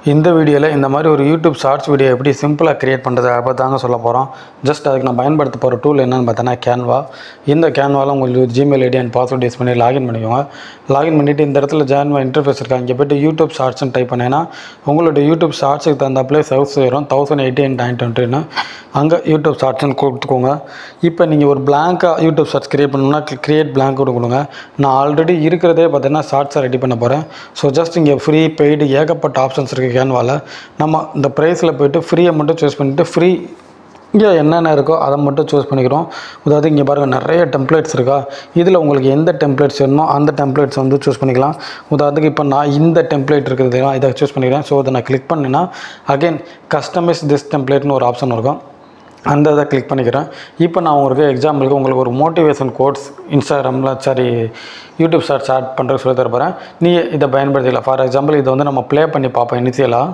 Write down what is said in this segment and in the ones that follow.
இந்த வீடியோவில் இந்த மாதிரி ஒரு யூடியூப் ஷார்ட்ஸ் வீடியோ எப்படி சிம்பிளாக க்ரியேட் பண்ணுறது அதை பற்றி தாங்க சொல்ல போகிறோம் ஜஸ்ட் அதுக்கு நான் பயன்படுத்த போகிற டூல் என்னென்னு பார்த்தோன்னா கேன்வா இந்த கேன்வாவில் உங்களுக்கு Gmail ID and password use பண்ணி லாகின் பண்ணிக்கோங்க லாகின் பண்ணிவிட்டு இந்த இடத்துல ஜான்வா இன்டர்ஃபேஸ் இருக்கா இங்கே போய்ட்டு யூடியூப் ஷார்ட்ஸ்னு டைப் பண்ணேன்னா உங்களோட யூடியூப் ஷார்ட்ஸுக்கு தகுந்தாப்பிலே சர்வ்ஸ் வரும் தௌசண்ட் எயிட்டி அண்ட் நைன் டுவெண்ட்டின்னு அங்கே யூடியூப் ஷார்ட்ஸ்னு கொடுத்துக்கோங்க இப்போ நீங்கள் ஒரு blank-ஆ யூடியூப் ஷார்ட்ஸ் க்ரியேட் பண்ணணும்னா க்ரியேட் blank கூட கொடுங்க நான் ஆல்ரெடி இருக்கிறதே பார்த்தீங்கன்னா ஷார்ட்ஸை ரெடி பண்ண போகிறேன் ஸோ ஜஸ்ட் இங்கே ஃப்ரீ பெய்டு ஏகப்பட்ட ஆப்ஷன்ஸ் இருக்குது கேன்வாவில் நம்ம இந்த ப்ரைஸில் போயிட்டு ஃப்ரீயை மட்டும் சூஸ் பண்ணிவிட்டு ஃப்ரீ இங்கே என்னென்ன இருக்கோ அதை மட்டும் சூஸ் பண்ணிக்கிறோம் அதாவது இங்கே பாருங்கள் நிறைய டெம்ப்ளேட்ஸ் இருக்கா இதில் உங்களுக்கு எந்த டெம்ப்ளேட்ஸ் வேணுமோ அந்த டெம்ப்ளேட்ஸ் வந்து சூஸ் பண்ணிக்கலாம் உதாரணத்துக்கு இப்போ நான் இந்த டெம்ப்ளேட் இருக்குது இதை சூஸ் பண்ணிக்கிறேன் ஸோ அதை நான் கிளிக் பண்ணேன்னா அகைன் கஸ்டமைஸ் திஸ் டெம்ப்ளேட்னு ஒரு ஆப்ஷன் இருக்கும் அந்த இதை கிளிக் பண்ணிக்கிறேன் இப்போ நான் உங்களுக்கு எக்ஸாம்பிளுக்கு உங்களுக்கு ஒரு மோட்டிவேஷன் கோட்ஸ் இன்ஸ்டாகிராமில் சாரி யூடியூப் ஷார்ட்ஸ் ஆட் பண்ணுறது சொல்லி தர போகிறேன் நீ இதை பயன்படுத்திக்கலாம் ஃபார் எக்ஸாம்பிள் இதை வந்து நம்ம ப்ளே பண்ணி பார்ப்போம் இனிஷியலாக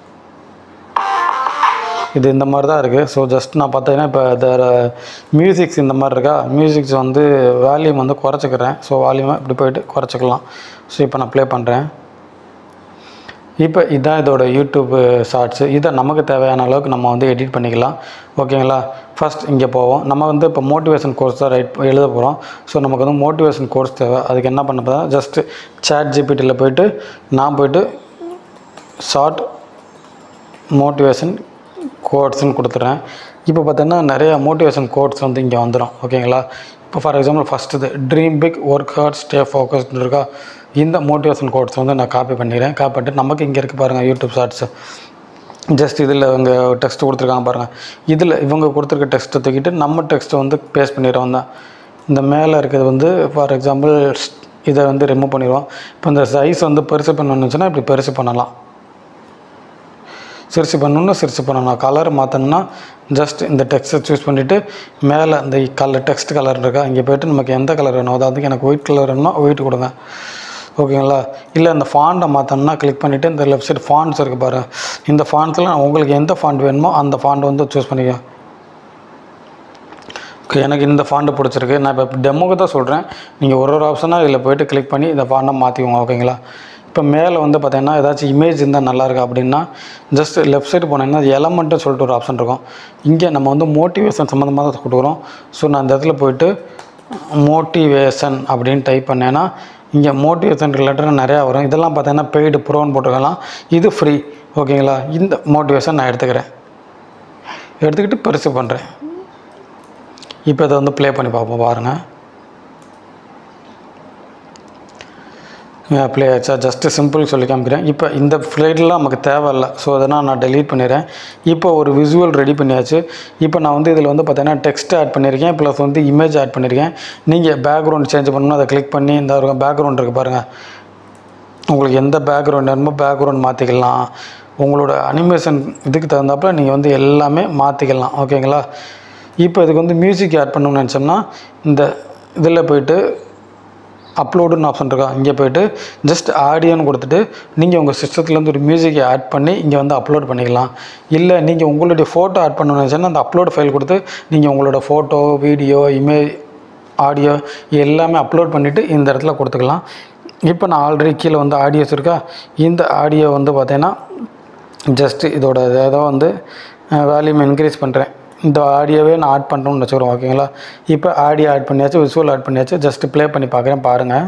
இது இந்த மாதிரி தான் இருக்குது ஸோ ஜஸ்ட் நான் பார்த்தீங்கன்னா இப்போ இதில் மியூசிக்ஸ் இந்த மாதிரி இருக்கா மியூசிக்ஸ் வந்து வால்யூம் வந்து குறைச்சிக்கிறேன் ஸோ வால்யூமை இப்படி போயிட்டு குறைச்சிக்கலாம் ஸோ இப்போ நான் ப்ளே பண்ணுறேன் இப்போ இதுதான் இதோட யூடியூப் ஷார்ட்ஸு இதை நமக்கு தேவையான அளவுக்கு நம்ம வந்து எடிட் பண்ணிக்கலாம் ஓகேங்களா ஃபஸ்ட் இங்கே போவோம் நம்ம வந்து இப்போ மோட்டிவேஷன் கோர்ஸ் தான் ரைட் எழுத போகிறோம் ஸோ நமக்கு வந்து மோட்டிவேஷன் கோர்ஸ் தேவை அதுக்கு என்ன பண்ண போகிறேன் ஜஸ்ட்டு சேட் ஜிபிடியில் போயிட்டு நான் போயிட்டு ஷார்ட் மோட்டிவேஷன் கோட்ஸ்னு கொடுத்துட்றேன் இப்போ பார்த்தீங்கன்னா நிறைய மோட்டிவேஷன் கோட்ஸ் வந்து இங்கே வந்துடும் ஓகேங்களா இப்போ ஃபார் எக்ஸாம்பிள் ஃபஸ்ட்டு இது dream big work hard stay focused இருக்கா இந்த மோட்டிவேஷன் கோட்ஸ் வந்து நான் காப்பி பண்ணிக்கிறேன் காப்பி பண்ணிட்டு நமக்கு இங்கே இருக்குது பாருங்கள் யூடியூப் ஷார்ட்ஸு ஜஸ்ட் இதில் இவங்க டெக்ஸ்ட் கொடுத்துருக்காங்க பாருங்கள் இதில் இவங்க கொடுத்துருக்க டெக்ஸ்ட்டை தூக்கிட்டு நம்ம டெக்ஸ்ட்டை வந்து பேஸ்ட் பண்ணிடுறோம் தான் இந்த மேலே இருக்கிறது வந்து ஃபார் எக்ஸாம்பிள் இதை வந்து ரிமூவ் பண்ணிடுவோம் இப்போ இந்த சைஸ் வந்து பெருசு பண்ணணுச்சுன்னா இப்படி பெருசு பண்ணலாம் சிறுசு பண்ணணும்னா சிறுசு பண்ணணும் கலர் மாற்றணும்னா ஜஸ்ட் இந்த டெக்ஸ்ட்டை சூஸ் பண்ணிவிட்டு மேலே இந்த கலர் டெக்ஸ்ட் கலர் இருக்கா இங்கே போய்ட்டு நமக்கு எந்த கலர் வேணும் அதாவது எனக்கு ஒயிட் கலர் வேணும்னா ஒயிட் கொடுங்க ஓகேங்களா இல்லை இந்த ஃபாண்ட்டை மாற்றணும்னா கிளிக் பண்ணிவிட்டு இந்த லெஃப்ட் சைடு ஃபாண்ட்ஸ் இருக்குது பாரு இந்த ஃபாண்ட்ஸில் உங்களுக்கு எந்த ஃபாண்ட் வேணுமோ அந்த ஃபாண்ட் வந்து சூஸ் பண்ணிக்க ஓகே எனக்கு இந்த ஃபாண்ட்டு பிடிச்சிருக்கு நான் இப்போ டெமோக்கு தான் சொல்கிறேன் நீங்கள் ஒரு ஒரு ஆப்ஷனாக இதில் போய்ட்டு கிளிக் பண்ணி இந்த ஃபாண்ட்டை மாற்றிக்கோங்க ஓகேங்களா இப்போ மேலே வந்து பார்த்தீங்கன்னா ஏதாச்சும் இமேஜ் இருந்தால் நல்லா இருக்கா அப்படின்னா ஜஸ்ட் லெஃப்ட் சைடு போனீங்கன்னா எலமெண்ட்டுன்னு சொல்லிட்டு ஒரு ஆப்ஷன் இருக்கும் இங்கே நம்ம வந்து மோட்டிவேஷன் சம்மந்தமாக தான் கொடுக்குறோம் ஸோ நான் இந்த இடத்துல போயிட்டு மோட்டிவேஷன் அப்படின்னு டைப் பண்ணேன்னா இங்கே மோட்டிவேஷன் ரிலேட்டடாக நிறையா வரும் இதெல்லாம் பார்த்தீங்கன்னா பெய்டு ப்ரோன்னு போட்டுக்கலாம் இது ஃப்ரீ ஓகேங்களா இந்த மோட்டிவேஷன் நான் எடுத்துக்கிறேன் எடுத்துக்கிட்டு பெருசு பண்ணுறேன் இப்போ இதை வந்து ப்ளே பண்ணி பார்ப்போம் பாருங்கள் ப்ளே ஆச்சா ஜஸ்ட்டு சிம்பிள் சொல்லி காமிக்கிறேன் இப்போ இந்த ஃப்ளைட்லாம் நமக்கு தேவையில்ல ஸோ அதனால் நான் டெலீட் பண்ணிடுறேன் இப்போ ஒரு விசுவல் ரெடி பண்ணியாச்சு இப்போ நான் வந்து இதில் வந்து பார்த்தீங்கன்னா டெக்ஸ்ட் ஆட் பண்ணியிருக்கேன் ப்ளஸ் வந்து இமேஜ் ஆட் பண்ணியிருக்கேன் நீங்கள் பேக்ரவுண்ட் சேஞ்ச் பண்ணணும்னா அதை கிளிக் பண்ணி இந்த பேக்ரவுண்ட் இருக்குது பாருங்கள் உங்களுக்கு எந்த பேக்ரவுண்ட் வேணுமோ பேக்ரவுண்ட் மாற்றிக்கலாம் உங்களோட அனிமேஷன் இதுக்கு தகுந்தாப்புல நீங்கள் வந்து எல்லாமே மாற்றிக்கலாம் ஓகேங்களா இப்போ இதுக்கு வந்து மியூசிக் ஆட் பண்ணணும்னு நினச்சோம்னா இந்த இதில் போயிட்டு அப்லோடுன்னு ஆப்ஷன் இருக்கா இங்கே போயிட்டு ஜஸ்ட் ஆடியோன்னு கொடுத்துட்டு நீங்கள் உங்கள் சிஸ்டத்துலேருந்து ஒரு மியூசிக்கை ஆட் பண்ணி இங்கே வந்து அப்லோட் பண்ணிக்கலாம் இல்லை நீங்கள் உங்களுடைய ஃபோட்டோ ஆட் பண்ணணும்னு நினச்சோன்னா அந்த அப்லோட் ஃபைல் கொடுத்து நீங்கள் உங்களோட ஃபோட்டோ வீடியோ இமேஜ் ஆடியோ எல்லாமே அப்லோட் பண்ணிவிட்டு இந்த இடத்துல கொடுத்துக்கலாம் இப்போ நான் ஆல்ரெடி கீழே வந்து ஆடியோஸ் இருக்கா இந்த ஆடியோ வந்து பார்த்தீங்கன்னா ஜஸ்ட்டு இதோட ஏதோ வந்து வேல்யூம் இன்க்ரீஸ் பண்ணுறேன் இந்த ஆடியோவே நான் ஆட் பண்ணுறோம்னு வச்சுக்கிறோம் ஓகேங்களா இப்போ ஆடியோ ஆட் பண்ணியாச்சு விசுவல் ஆட் பண்ணியாச்சு ஜஸ்ட் ப்ளே பண்ணி பார்க்குறேன் பாருங்கள்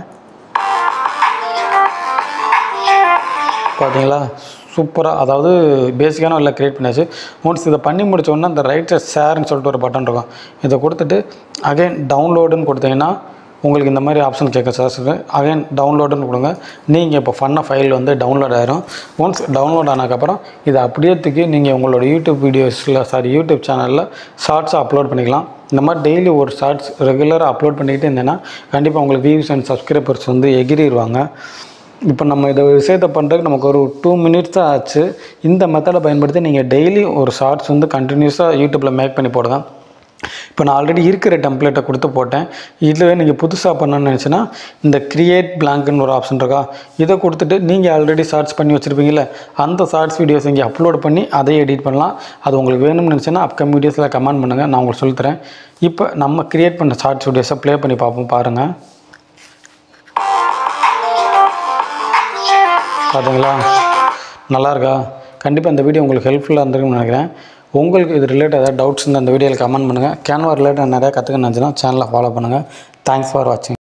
பார்த்தீங்களா சூப்பராக அதாவது பேசிக்கான இல்லை க்ரியேட் பண்ணியாச்சு ஒன்ஸ் இதை பண்ணி முடிச்சோடனே அந்த ரைட் சைட் ஷேர்னு சொல்லிட்டு ஒரு பட்டன் இருக்கும் இதை கொடுத்துட்டு அகைன் டவுன்லோடுன்னு கொடுத்தீங்கன்னா உங்களுக்கு இந்த மாதிரி ஆப்ஷன் கேட்க சார் அகைன் டவுன்லோடுன்னு கொடுங்க நீங்கள் இப்போ பண்ண ஃபைல் வந்து டவுன்லோட் ஆயிரும் ஒன்ஸ் டவுன்லோட் ஆனதுக்கப்புறம் இதை அப்படியே தூக்கி நீங்கள் உங்களோட யூடியூப் வீடியோஸில் சாரி யூடியூப் சேனலில் ஷார்ட்ஸை அப்லோட் பண்ணிக்கலாம் இந்த மாதிரி டெய்லி ஒரு ஷார்ட்ஸ் ரெகுலராக அப்லோட் பண்ணிக்கிட்டு இருந்தேன்னா கண்டிப்பாக உங்களுக்கு வியூஸ் அண்ட் சப்ஸ்கிரைபர்ஸ் வந்து எகிரிடுவாங்க இப்போ நம்ம இதை விஷயத்தை பண்ணுறதுக்கு நமக்கு ஒரு டூ மினிட்ஸ் தான் ஆச்சு இந்த மெத்தடை பயன்படுத்தி நீங்கள் டெய்லி ஒரு ஷார்ட்ஸ் வந்து கண்டினியூஸாக யூடியூப்பில் மேக் பண்ணி போடுங்க இப்போ நான் ஆல்ரெடி இருக்கிற டெம்ப்ளேட்டை கொடுத்து போட்டேன் இதில் நீங்கள் புதுசாக பண்ணணும்னு நினச்சின்னா இந்த கிரியேட் பிளாங்க்னு ஒரு ஆப்ஷன் இருக்கா இதை கொடுத்துட்டு நீங்கள் ஆல்ரெடி ஷார்ட்ஸ் பண்ணி வச்சுருப்பீங்களே அந்த ஷார்ட்ஸ் வீடியோஸ் இங்கே அப்லோட் பண்ணி அதை எடிட் பண்ணலாம் அது உங்களுக்கு வேணும்னு நினச்சின்னா அப்கம் வீடியோஸில் கமெண்ட் பண்ணுங்கள் நான் உங்களுக்கு சொல்லித்தரேன் இப்போ நம்ம கிரியேட் பண்ண ஷார்ட்ஸ் வீடியோஸை ப்ளே பண்ணி பார்ப்போம் பாருங்கள் பார்த்தீங்களா நல்லா இருக்கா கண்டிப்பாக இந்த வீடியோ உங்களுக்கு ஹெல்ப்ஃபுல்லாக இருந்திருக்கும்னு நினைக்கிறேன் உங்களுக்கு இது ரிலேட்டட் ஏதாவது டவுட்ஸ் இருந்தால் இந்த வீடியோவில் கமெண்ட் பண்ணுங்கள் கேன்வா ரிலேட்டட் நிறையா கற்றுக்கணும்னு நினச்சினா சேனலை ஃபாலோ பண்ணுங்கள் தேங்க்ஸ் ஃபார் வாட்சிங்